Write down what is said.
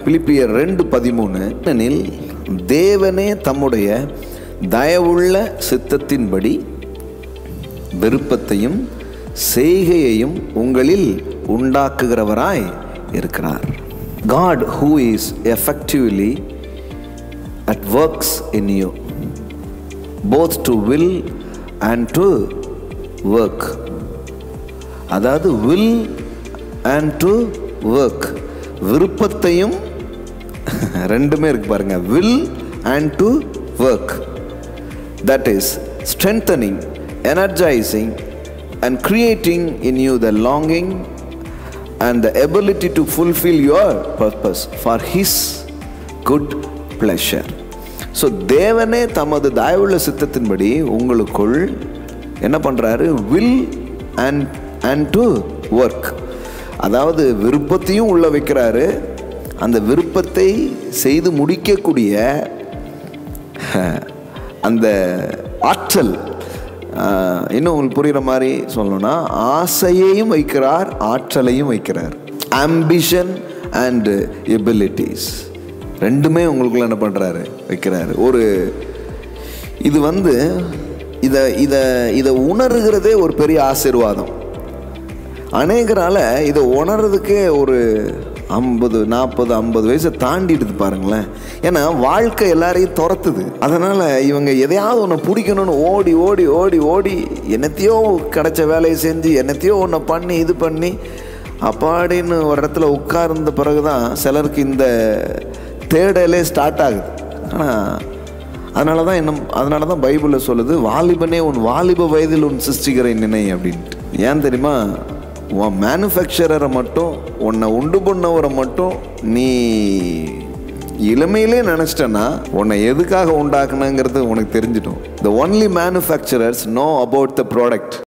பிலிப்பியர் ரெண்டு பதிமூணு ஏனெனில் தேவனே தம்முடைய தயவுள்ள சித்தத்தின்படி விருப்பத்தையும் செய்கையையும் உங்களில் உண்டாக்குகிறவராய் இருக்கிறார் God who is effectively at works in you both to will and to work அதாவது வில் அண்ட் டு ஒர்க் விருப்பத்தையும் ரெண்டுமே இருக்கு பாருங்க will and to work that is strengthening, energizing, and creating in you the longing and the ability to fulfill your purpose for His good pleasure. So தேவனே தமது தயவுள்ள சித்தத்தின்படி உங்களுக்குள் என்ன பண்ணுறாரு will and and to work அதாவது விருப்பத்தையும் உள்ள வைக்கிறாரு அந்த விருப்பத்தை செய்து முடிக்கக்கூடிய அந்த ஆற்றல் ஆஹ், இன்னும் உங்களுக்கு புரிகிற மாதிரி சொல்லணும்னா ஆசையையும் வைக்கிறார் ஆற்றலையும் வைக்கிறார் ஆம்பிஷன் அண்ட் எபிலிட்டிஸ் ரெண்டுமே உங்களுக்குள்ள என்ன பண்ணுறாரு வைக்கிறாரு ஒரு இது வந்து இதை இதை இதை உணர்கிறதே ஒரு பெரிய ஆசீர்வாதம் அநேகரால இதை உணர்றதுக்கே ஒரு ஐம்பது நாற்பது ஐம்பது வயசை தாண்டிடுது பாருங்களேன் ஏன்னா வாழ்க்கை எல்லாரையும் துரத்துது அதனால் இவங்க எதையாவது ஒன்று பிடிக்கணும்னு ஓடி ஓடி ஓடி ஓடி என்னத்தையோ கிடைச்ச வேலையை செஞ்சு என்னத்தையோ ஒன்று பண்ணி இது பண்ணி அப்பாடின்னு ஒரு இடத்துல உட்கார்ந்த பிறகு தான் சிலருக்கு இந்த தேடலே ஸ்டார்ட் ஆகுது ஆனால் அதனால தான் இன்னும் அதனால தான் பைபிளில் சொல்லுது வாலிபனே உன் வாலிப வயதில் உன் சிருஷ்டிகரை நினை அப்படின்ட்டு ஏன் தெரியுமா உன் மேனுஃபேக்சரரை மட்டும் உன்னை உண்டு பண்ணவரை மட்டும் நீ இளமையிலே நினச்சிட்டேன்னா உன்னை எதுக்காக உண்டாக்குனங்கிறது உனக்கு தெரிஞ்சிடும் the only manufacturers know about the product